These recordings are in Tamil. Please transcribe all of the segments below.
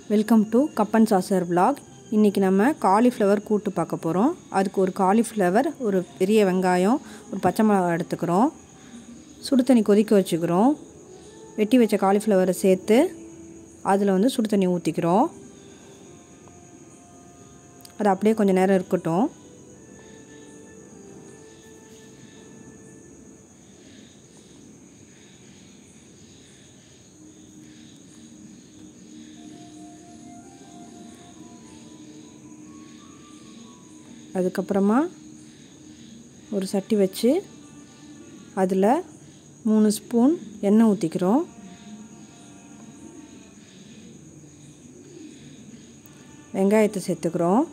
வெல்கம் டு கப்பன் சாசர் vlog இன்றைக்கி நம்ம காலிஃப்ளவர் கூட்டு பார்க்க போகிறோம் அதுக்கு ஒரு காலிஃப்ளவர் ஒரு பெரிய வெங்காயம் ஒரு பச்சை மிளகாய் எடுத்துக்கிறோம் சுடு தண்ணி கொதிக்க வச்சுக்கிறோம் வெட்டி வச்ச காலிஃப்ளவரை சேர்த்து அதில் வந்து சுடு தண்ணி ஊற்றிக்கிறோம் அது அப்படியே கொஞ்சம் நேரம் இருக்கட்டும் அதுக்கப்புறமா ஒரு சட்டி வச்சு அதில் மூணு ஸ்பூன் எண்ணெய் ஊற்றிக்கிறோம் வெங்காயத்தை சேர்த்துக்கிறோம்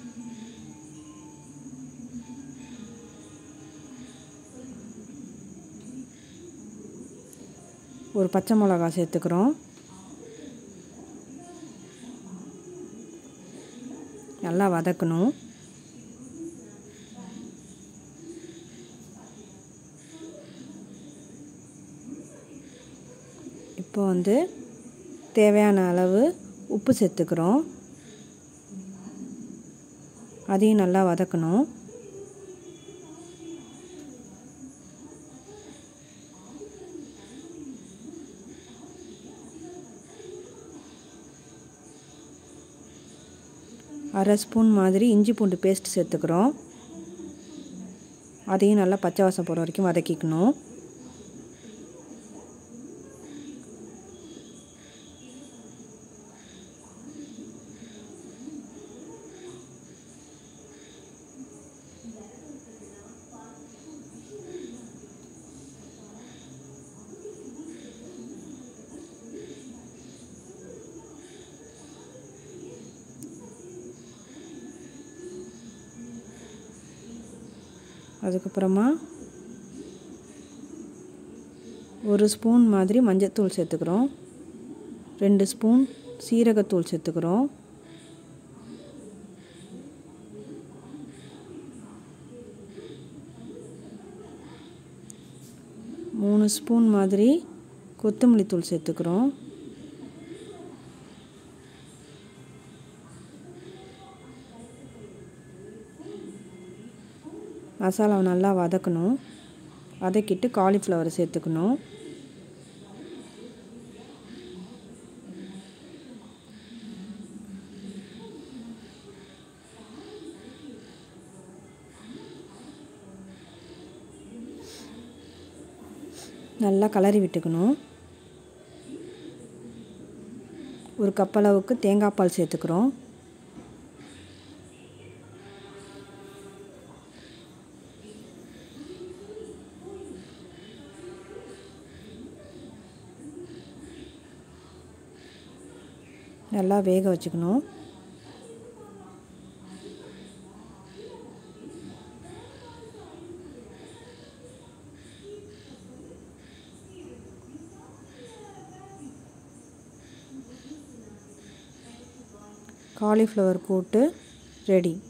ஒரு பச்சை மிளகா சேர்த்துக்கிறோம் நல்லா வதக்கணும் இப்போ வந்து தேவையான அளவு உப்பு சேர்த்துக்கிறோம் அதையும் நல்லா வதக்கணும் அரை ஸ்பூன் மாதிரி இஞ்சி பூண்டு பேஸ்ட் சேர்த்துக்கிறோம் அதையும் நல்லா பச்சை வாசம் போகிற வரைக்கும் வதக்கிக்கணும் அதுக்கப்புறமா ஒரு ஸ்பூன் மாதிரி மஞ்சத்தூள் சேர்த்துக்கிறோம் ரெண்டு ஸ்பூன் சீரகத்தூள் சேர்த்துக்கிறோம் மூணு ஸ்பூன் மாதிரி கொத்தமல்லி தூள் சேர்த்துக்கிறோம் மசாலாவை நல்லா வதக்கணும் வதக்கிட்டு காலிஃப்ளவரை சேர்த்துக்கணும் நல்லா கலரி விட்டுக்கணும் ஒரு கப் அளவுக்கு தேங்காய் பால் சேர்த்துக்கிறோம் நல்லா வேக வச்சுக்கணும் காலிஃப்ளவர் கூட்டு ரெடி